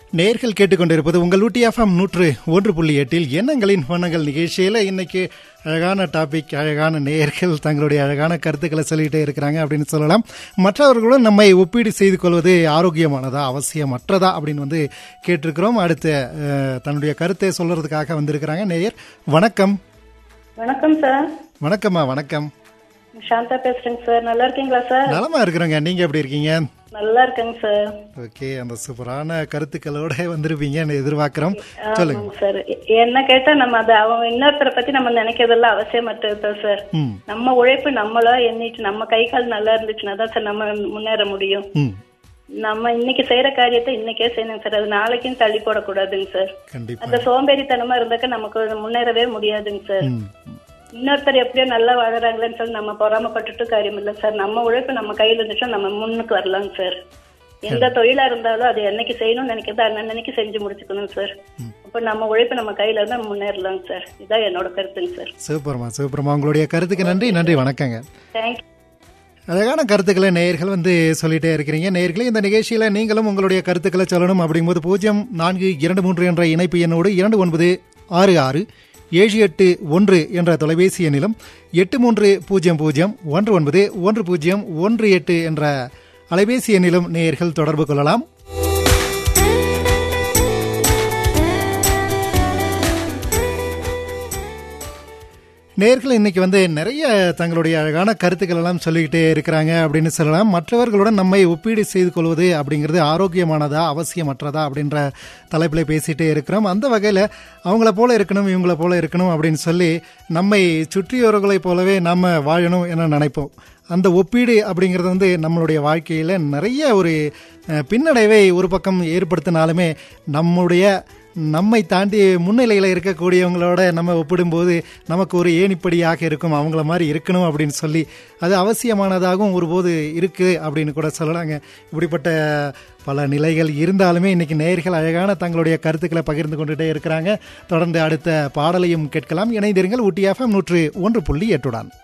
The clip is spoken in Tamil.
நேர்கள் கேட்டுக்கொண்டிருப்பது உங்கள் ஊட்டி எஃப்எம் நூற்று ஒன்று புள்ளி எட்டில் எண்ணங்களின் வண்ணங்கள் நிகழ்ச்சியில் இன்னைக்கு அழகான டாபிக் அழகான நேர்கள் தங்களுடைய அழகான கருத்துக்களை சொல்லிட்டே இருக்கிறாங்க அப்படின்னு சொல்லலாம் மற்றவர்களுடன் நம்மை ஒப்பீடு செய்து கொள்வது ஆரோக்கியமானதா அவசியமற்றதா அப்படின்னு வந்து கேட்டிருக்கிறோம் அடுத்து அஹ், தன்னுடைய கருத்தை சொல்றதுக்காக வந்திருக்கிறாங்க நேயர் வணக்கம் வணக்கம் சார் வணக்கம்மா வணக்கம் சாந்தா பேசுறேங்க சார் நல்லா இருக்கீங்களா சார் நலமா இருக்கிறோங்க நீங்க எப்படி இருக்கீங்க நல்லா இருக்கேங்க சார் ஓகே அந்த சூப்பரான கருத்துக்களோட வந்திருப்பீங்கன்னு எதிர்பார்க்கிறோம் சொல்லுங்க ஆமாங்க சார் எ- என்ன கேட்டா நம்ம அதை அவங்க இன்னொருத்தரை பத்தி நம்ம நினைக்கிறதெல்லாம் அவசியமற்றது தான் சார் ம் நம்ம உழைப்பு நம்மளா எண்ணிட்டு நம்ம கை கால் நல்லா இருந்துச்சுன்னா தான் சார் நம்ம முன்னேற முடியும் ம் நம்ம இன்னைக்கு செய்யற காரியத்தை இன்னைக்கே செய்யணும் சார் அது நாளைக்கும் தள்ளி போடக்கூடாதுங்க சார் கண்டிப்பா அந்த சோம்பேறித்தனமா இருந்தாக்க நமக்கு முன்னேறவே முடியாதுங்க சார் ம் இன்னொருத்தர் எப்படியோ நல்லா வாழறாங்களேன்னு சொல்லி நம்ம பொறாமப்பட்டுட்டு காரியம் இல்லை சார் நம்ம உழைப்பு நம்ம கையில இருந்துச்சுன்னா நம்ம முன்னுக்கு வரலாங்க சார் எந்த தொழிலா இருந்தாலும் அது என்னைக்கு செய்யணும்னு நினைக்கிறதோ அன்னன்னைக்கு செஞ்சு முடிச்சுக்கணும் சார் அப்ப நம்ம உழைப்பு நம்ம கையில இருந்தா முன்னேறலாங்க சார் இதான் என்னோட கருத்துங்க சார் சூப்பர்மா சூப்பர்மா உங்களுடைய கருத்துக்கு நன்றி நன்றி வணக்கங்க தேங்க்யூ அழகான கருத்துக்களை நேயர்கள் வந்து சொல்லிட்டே இருக்கிறீங்க நேயர்களே இந்த நிகழ்ச்சியில நீங்களும் உங்களுடைய கருத்துக்களை சொல்லணும் அப்படிங்கும்போது பூஜ்ஜியம் நான்கு இரண்டு மூன்று என்ற இணைப்பு எண்ணோடு இரண்டு ஒன்பது ஆறு ஆறு ஏழு எட்டு ஒன்று என்ற தொலைபேசி எண்ணிலும் எட்டு மூன்று பூஜ்ஜியம் பூஜ்ஜியம் ஒன்று ஒன்பது ஒன்று பூஜ்ஜியம் ஒன்று எட்டு என்ற அலைபேசி எண்ணிலும் நேயர்கள் தொடர்பு கொள்ளலாம் நேர்கள் இன்னைக்கு வந்து நிறைய தங்களுடைய அழகான கருத்துக்கள் எல்லாம் சொல்லிக்கிட்டே இருக்கிறாங்க அப்படின்னு சொல்லலாம் மற்றவர்களுடன் நம்மை ஒப்பீடு செய்து கொள்வது அப்படிங்கிறது ஆரோக்கியமானதா அவசியமற்றதா அப்படின்ற தலைப்பில் பேசிட்டே இருக்கிறோம் அந்த வகையில் அவங்கள போல இருக்கணும் இவங்கள போல இருக்கணும் அப்படின்னு சொல்லி நம்மை சுற்றியோர்களைப் போலவே நம்ம வாழணும் என நினைப்போம் அந்த ஒப்பீடு அப்படிங்கிறது வந்து நம்மளுடைய வாழ்க்கையில் நிறைய ஒரு அஹ், பின்னடைவை ஒரு பக்கம் ஏற்படுத்தினாலுமே நம்முடைய நம்மை தாண்டி முன்னிலையில் இருக்கக்கூடியவங்களோட நம்ம ஒப்பிடும்போது நமக்கு ஒரு ஏணிப்படியாக இருக்கும் அவங்கள மாதிரி இருக்கணும் அப்படின்னு சொல்லி அது அவசியமானதாகவும் ஒருபோது இருக்குது அப்படின்னு கூட சொல்லலாங்க இப்படிப்பட்ட பல நிலைகள் இருந்தாலுமே இன்னைக்கு நேயர்கள் அழகான தங்களுடைய கருத்துக்களை பகிர்ந்து கொண்டுட்டே இருக்கிறாங்க தொடர்ந்து அடுத்த பாடலையும் கேட்கலாம் இணைந்திருங்கள் ஊட்டி எஃப்எம் நூற்று ஒன்று புள்ளி எட்டுடன்